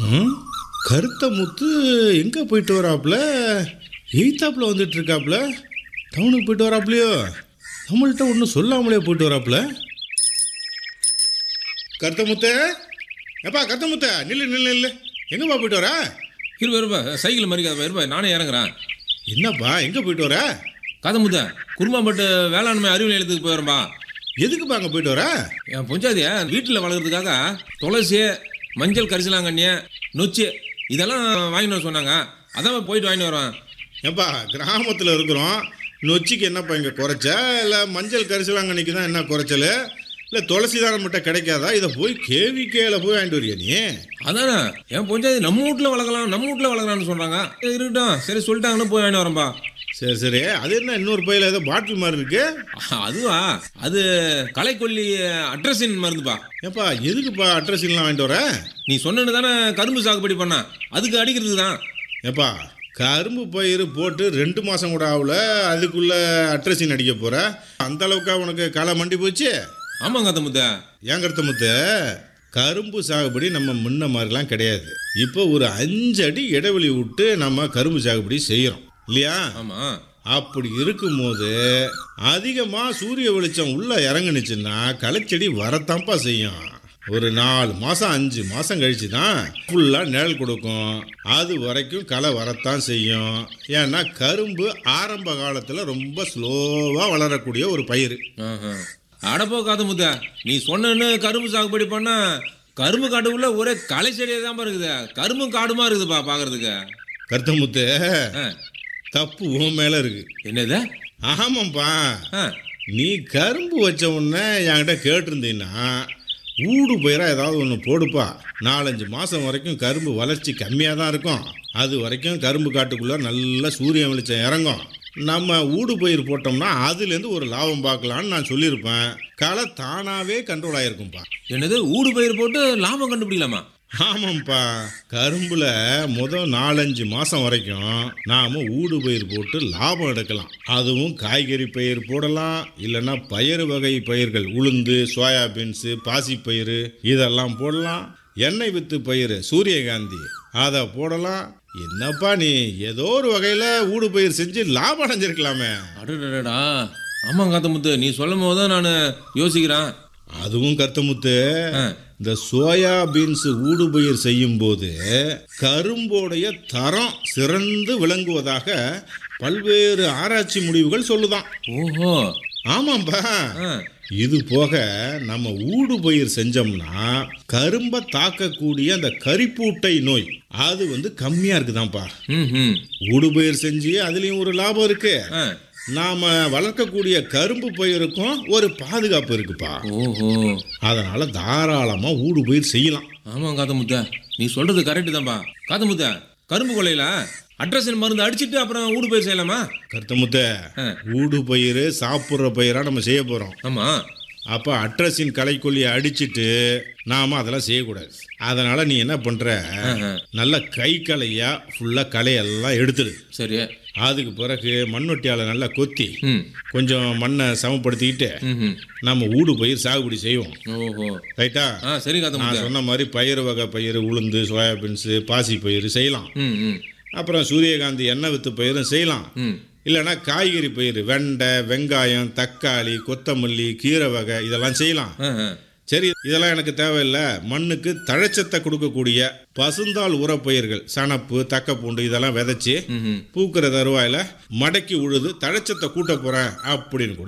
ம், கருத்த முத்து எங்கே போயிட்டு வராப்புல எய்த்தாப்புல வந்துட்டு இருக்காப்புல டவுனுக்கு போயிட்டு வராப்புலையோ நம்மள்கிட்ட ஒன்றும் சொல்லாமலே போயிட்டு வராப்புல கருத்த முத்த எப்பா கருத்த முத்த நில்லு நில்லு நில்லு எங்கப்பா போயிட்டு வர இருப்பா இருப்பா சைக்கிள் மறிக்காதப்பா இருப்பா நானே இறங்குறேன் என்னப்பா எங்கே போயிட்டு வர கதை முத்த குருமாம்பட்டு வேளாண்மை அறிவியல் நிலையத்துக்கு போயிடும்பா எதுக்குப்பா அங்கே போயிட்டு வர என் பொஞ்சாதிய வீட்டில் வளர்க்குறதுக்காக துளசி மஞ்சள் கரிசலாங்கண்ணி நொச்சி இதெல்லாம் வாங்கிட்டு வர சொன்னாங்க அதான் போயிட்டு வாங்கிட்டு வரேன் ஏப்பா கிராமத்தில் இருக்கிறோம் நொச்சிக்கு என்னப்பா இங்கே குறைச்ச இல்லை மஞ்சள் கரிசலாங்கண்ணிக்கு தான் என்ன குறைச்சல் இல்லை துளசி தானம் மட்டும் கிடைக்காதா இதை போய் கேவிகேல போய் வாங்கிட்டு வரியா நீ அதானே என் பொஞ்சாதி நம்ம வீட்டில் வளர்க்கலாம் நம்ம வீட்டில் வளர்க்கலாம்னு சொல்கிறாங்க இருக்கட்டும் சரி சொல்லிட்டாங்கன்னு போய் வாங்கிட்டு வரேன்பா சரி சரி அது என்ன இன்னொரு பையில ஏதோ பாட்டில் மாதிரி இருக்கு அதுவா அது களைக்கொல்லி அட்ரஸின் மருந்துப்பா ஏப்பா எதுக்குப்பா அட்ரஸ்லாம் வாங்கிட்டு வர நீ சொன்னது தானே கரும்பு சாகுபடி பண்ண அதுக்கு அடிக்கிறதுக்கு தான் ஏப்பா கரும்பு பயிர் போட்டு ரெண்டு மாதம் கூட ஆகல அதுக்குள்ள அட்ரஸின் அடிக்க போற அந்த அளவுக்கா உனக்கு களை மண்டி போச்சு ஆமாங்க கதை முத்த ஏன் கருத்த முத்த கரும்பு சாகுபடி நம்ம முன்ன மாதிரிலாம் கிடையாது இப்போ ஒரு அஞ்சு அடி இடைவெளி விட்டு நம்ம கரும்பு சாகுபடி செய்கிறோம் இல்லையா ஆமாம் அப்படி இருக்கும்போது அதிகமாக சூரிய வெளிச்சம் உள்ளே இறங்குனுச்சுன்னா களைச்செடி வரத்தான்ப்பா செய்யும் ஒரு நாலு மாதம் அஞ்சு மாதம் கழிச்சு தான் ஃபுல்லாக நிழல் கொடுக்கும் அது வரைக்கும் களை வரத்தான் செய்யும் ஏன்னா கரும்பு ஆரம்ப காலத்தில் ரொம்ப ஸ்லோவாக வளரக்கூடிய ஒரு பயிர் ஆஹா. அடப்போ காது முத்த நீ சொன்னேன்னு கரும்பு சாகுபடி பண்ணா கரும்பு காட்டுக்குள்ள ஒரே களை செடியே தான் இருக்குது கரும்பும் காடுமா இருக்குதுப்பா பார்க்கறதுக்கு கருத்தமுத்து ஆ. தப்பு உன் மேலே இருக்கு என்னது ஆமாம்ப்பா ஆ. நீ கரும்பு வச்ச உடனே என்கிட்ட கேட்டிருந்தீன்னா ஊடு பயிராக ஏதாவது ஒன்று போடுப்பா நாலஞ்சு மாதம் வரைக்கும் கரும்பு வளர்ச்சி கம்மியாக தான் இருக்கும் அது வரைக்கும் கரும்பு காட்டுக்குள்ளே நல்ல சூரிய வெளிச்சம் இறங்கும் நம்ம ஊடு பயிர் போட்டோம்னா அதுலேருந்து ஒரு லாபம் பார்க்கலான்னு நான் சொல்லியிருப்பேன் களை தானாகவே கண்ட்ரோல் ஆகிருக்கும்ப்பா என்னது ஊடு பயிர் போட்டு லாபம் கண்டுபிடிக்கலாமா ஆமாம்ப்பா கரும்புல முதல் நாலஞ்சு மாதம் வரைக்கும் நாம் ஊடு பயிர் போட்டு லாபம் எடுக்கலாம் அதுவும் காய்கறி பயிர் போடலாம் இல்லைன்னா பயிர் வகை பயிர்கள் உளுந்து சோயாபீன்ஸு பாசிப்பயிறு இதெல்லாம் போடலாம் எண்ணெய் வித்து பயிர் சூரியகாந்தி அதை போடலாம் என்னப்பா நீ ஏதோ ஒரு வகையில் ஊடு பயிர் செஞ்சு லாபம் அடைஞ்சிருக்கலாமே அடடடா ஆமாம் காத்த முத்து நீ சொல்லும் போது தான் நான் யோசிக்கிறேன் அதுவும் கருத்தமுத்து ஆ. இந்த சோயா பீன்ஸ் ஊடுபயிர் செய்யும் போது கரும்போடைய தரம் சிறந்து விளங்குவதாக பல்வேறு ஆராய்ச்சி முடிவுகள் சொல்லுதான் ஓஹோ ஆமாம்பா ஆ. இது போக நம்ம ஊடுபயிர் செஞ்சோம்னா கரும்பை தாக்கக்கூடிய அந்த கரிப்பூட்டை நோய் அது வந்து கம்மியா இருக்குதான்ப்பா ம் ம் ஊடுபயிர் செஞ்சு அதுலயும் ஒரு லாபம் இருக்கு ஆ. நாம வளர்க்கக்கூடிய கரும்பு பயிருக்கும் ஒரு பாதுகாப்பு இருக்குப்பா ஓஹோ அதனால தாராளமா ஊடு பயிர் செய்யலாம் ஆமாம் காத்த முத்த நீ சொல்றது கரெக்டு தான்ப்பா காத்த முத்த கரும்பு கொள்ளையில அட்ரஸின் மருந்து அடிச்சிட்டு அப்புறம் ஊடு பயிர் செய்யலாமா கருத்தமுத்த ஆ. ஊடு பயிர் சாப்பிட்ற பயிரா நம்ம செய்ய போறோம் ஆமாம் அப்போ அட்ரஸின் களைக்கொல்லியை அடிச்சிட்டு நாம அதெல்லாம் செய்யக்கூடாது அதனால நீ என்ன பண்ற ஆஹா. நல்ல கை களையா ஃபுல்லா களையெல்லாம் எடுத்துடு சரி அதுக்கு பிறகு மண்வெட்டியால நல்லா கொத்தி ம் கொஞ்சம் மண்ணை சமப்படுத்திக்கிட்டு ம் ம் நம்ம ஊடு பயிர் சாகுபடி செய்வோம் ஓஹோ ரைட்டா ஆ சரி காத்த நான் முத்த சொன்ன மாதிரி பயிர் வகை பயிர் உளுந்து சோயாபீன்ஸு பாசி பயிர் செய்யலாம் ம் ம் அப்புறம் சூரியகாந்தி எண்ணெய் வித்து பயிரும் செய்யலாம் ம் இல்லைன்னா காய்கறி பயிர் வெண்டை வெங்காயம் தக்காளி கொத்தமல்லி கீரை வகை இதெல்லாம் செய்யலாம் ஆ ஆ சரி இதெல்லாம் எனக்கு தேவையில்லை மண்ணுக்கு தழைச்சத்தை கொடுக்கக்கூடிய பசுந்தாள் உரப்பயிர்கள் சணப்பு தக்கப்பூண்டு இதெல்லாம் விதைச்சி ம் ம் பூக்கிற தருவாயில் மடக்கி உழுது தழைச்சத்தை கூட்ட போகிறேன் அப்படின்னு கூட